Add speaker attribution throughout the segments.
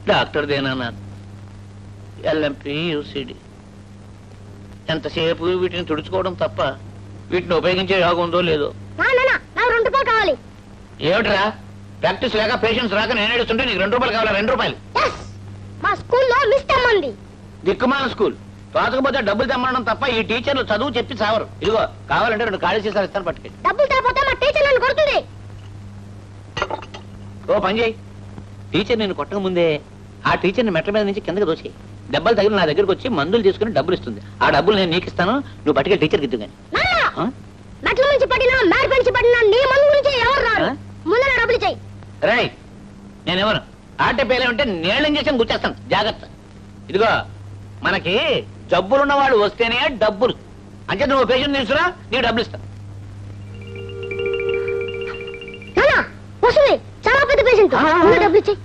Speaker 1: Doctor దేనా LMP UCD ఎంతసేపు వీటిని తుడుచుకోవడం తప్ప వీటిని ఉపయోగించే యోగం ఉందో లేదో
Speaker 2: నా నా నా, నాకు రెండు రూపాయలు కావాలి
Speaker 1: ఏమిట్రా ప్రాక్టీస్ లేక పేషెన్స్ రాక నేను ఏడుస్తుంటే నీకు రెండు రూపాయలు కావాలా రెండు రూపాయలు
Speaker 2: ఎస్ మా స్కూల్లో మిస్ తెమ్మంది
Speaker 1: దిక్కుమాల స్కూల్ తోచకపోతే డబ్బులు తెమ్మడం తప్ప ఈ టీచర్లు చదువు చెప్పి చావరు ఇదిగో కావాలంటే రెండు ఖాళీ చేసారు ఇస్తాను పట్టుకెళ్ళి
Speaker 2: డబ్బులు తేపోతే మా టీచర్ నన్ను కొడుతుంది
Speaker 1: ఓ పని చేయి టీచర్ నేను కొట్టక ముందే ఆ టీచర్ని మెట్ల మీద నుంచి కిందకి దోచి దెబ్బలు తగిలి నా దగ్గరకు వచ్చి మందులు తీసుకుని డబ్బులు ఇస్తుంది ఆ డబ్బులు నేను నీకు ఇస్తాను నువ్వు పట్టుకెళ్ళి టీచర్కి ఇద్దు కానీ
Speaker 2: నాన్న మెట్ల నుంచి పడినా మేడ నుంచి పడినా నీ మందు నుంచి ఎవరు రారు
Speaker 1: ఆ?
Speaker 2: ముందు నా డబ్బులు చెయ్యి
Speaker 1: రై నేనెవరు ఆట పేలే ఉంటే నీళ్ళ ఇంజక్షన్ గుర్చేస్తాను జాగ్రత్త ఇదిగో మనకి జబ్బులున్న వాడు వస్తేనే డబ్బులు అంటే నువ్వు పేషెంట్ తీసుకురా నీకు డబ్బులు ఇస్తా
Speaker 2: నాన్న వస్తుంది చాలా పెద్ద పేషెంట్
Speaker 1: ఆ.
Speaker 2: ముందు డబ్బులు చెయ్యి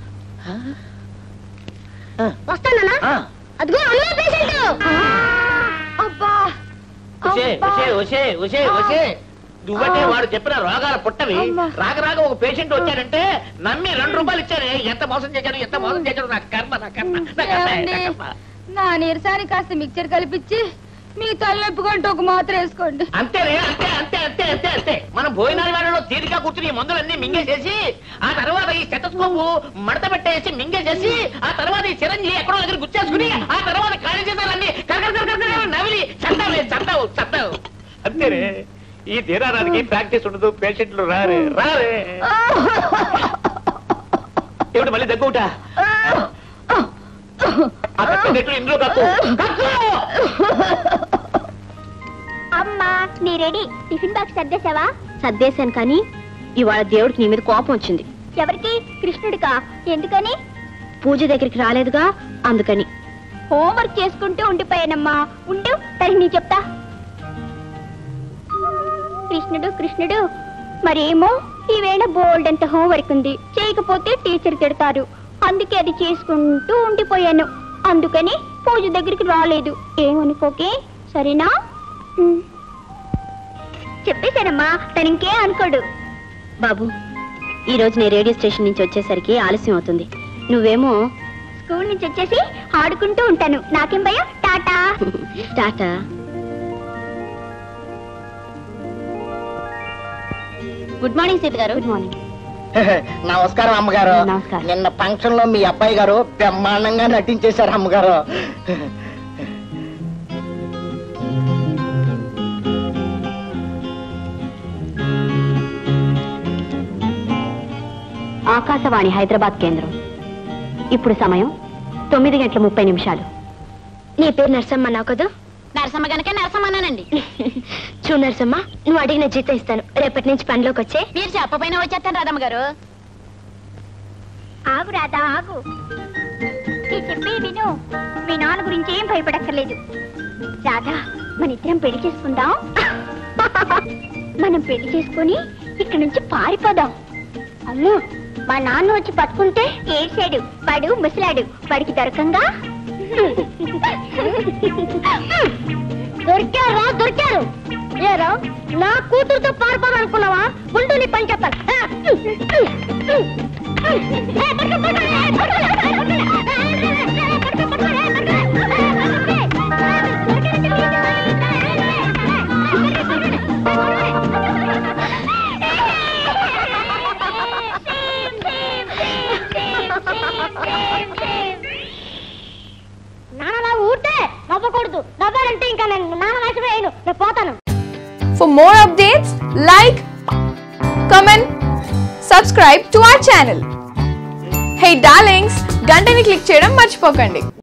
Speaker 1: ఆ,
Speaker 2: వస్తానా
Speaker 1: ఆ.
Speaker 2: అదిగో అమ్మే పేషెంట్ అబ్బా
Speaker 1: ఉషే
Speaker 2: అబ్బా.
Speaker 1: ఉషే ఉషే ఉషే ఉషే నువ్వంటే వాడు చెప్పిన రోగాల పుట్టవి
Speaker 2: అమ్మా.
Speaker 1: రాక రాక ఒక పేషెంట్ వచ్చాడంటే నమ్మి రెండు రూపాయలు ఇచ్చారే ఎంత మోసం చేశాడు ఎంత మోసం చేశాడు నా కర్మ నా కర్మ నా కర్మ, నా
Speaker 3: ఏమండి?
Speaker 1: కర్మ.
Speaker 3: నా నీరసానికి కాస్త మిక్చర్ కలిపించి మీ తలనొప్పి కొంటే ఒక మాత్ర వేసుకోండి
Speaker 1: అంతేనే అంతే అంతే అంతే అంతే అంతే మనం భోజనాల వేళలో తీరిక కూర్చుని ఈ మందులన్నీ మింగేసేసి ఆ తర్వాత ఈ స్టెటస్కోపు మడత పెట్టేసి మింగేసేసి ఆ తర్వాత ఈ చిరంజీవి ఎక్కడో దగ్గర గుచ్చేసుకుని ఆ తర్వాత ఖాళీ చేసారన్నీ కరకర కరకర కరకర నవిలి చందావు చందావు చందావు అంతేనే ఈ తీరానికి ప్రాక్టీస్ ఉండదు పేషెంట్లు రారే రారే ఏమిటి మళ్ళీ దగ్గుట ఆ కట్టు నెట్లు ఇందులో కక్కు కక్కు
Speaker 2: అమ్మా నీ రెడీ టిఫిన్ బాక్స్ సర్దేశావా సర్దేశాను కానీ ఇవాళ దేవుడికి నీ మీద కోపం వచ్చింది ఎవరికి కృష్ణుడికా ఎందుకని పూజ దగ్గరికి రాలేదుగా అందుకని హోంవర్క్ చేసుకుంటూ ఉండిపోయానమ్మా ఉండు తనకి నీ చెప్తా కృష్ణుడు కృష్ణుడు మరేమో ఈవేళ బోల్డ్ అంత హోంవర్క్ ఉంది చేయకపోతే టీచర్ తిడతారు అందుకే అది చేసుకుంటూ ఉండిపోయాను అందుకని పూజ దగ్గరికి రాలేదు ఏమనుకోకే సరేనా ఉమ్. చెప్పేశానమ్మా తను ఇంకే అనుకోడు బాబు ఈ రోజు నేను రేడియో స్టేషన్ నుంచి వచ్చేసరికి ఆలస్యం అవుతుంది నువ్వేమో స్కూల్ నుంచి వచ్చేసి ఆడుకుంటూ ఉంటాను నాకేం భయం tata tata good morning Sita గారు గుడ్ మార్నింగ్
Speaker 4: నమస్కారం అమ్మగారు
Speaker 2: నమస్కారం.
Speaker 4: నిన్న ఫంక్షన్ లో మీ అబ్బాయి గారు బ్రహ్మాండంగా నటించేశారు అమ్మగారు
Speaker 2: ఆకాశవాణి హైదరాబాద్ కేంద్రం ఇప్పుడు సమయం తొమ్మిది గంటల ముప్పై నిమిషాలు నీ పేరు నరసమ్మ నా కదా
Speaker 3: నరసమ్మ గనక నరసమ్మనండి
Speaker 2: చూ నరసమ్మ నువ్వు అడిగిన జీతం ఇస్తాను రేపటి నుంచి పనిలోకి వచ్చే
Speaker 3: మీరు చెప్పపోయినా వచ్చేస్తాను రాధమ్మ గారు
Speaker 2: ఆగు రాధా ఆగు నేను చెప్పే విను మీ నాన్న గురించి ఏం భయపడక్కర్లేదు రాధా మన ఇద్దరం పెళ్లి చేసుకుందాం మనం పెళ్లి చేసుకొని ఇక్కడి నుంచి పారిపోదాం అమ్మో మా నాన్న వచ్చి పట్టుకుంటే ఏడ్చాడు వాడు ముసలాడు వాడికి దొరకంగా దొరికారా దొరికారు ఏరా నా కూతురుతో పారిపోవాలనుకున్నావా ఉండు నీ పని చెప్తాను నాన్న ఊరితే నవ్వకూడదు నవ్వాలంటే ఇంకా నేను నాన్న వేసి వేయను నేను పోతాను
Speaker 5: For more updates, like, comment, subscribe to our channel. Hey darlings, గంటని click చేయడం మర్చిపోకండి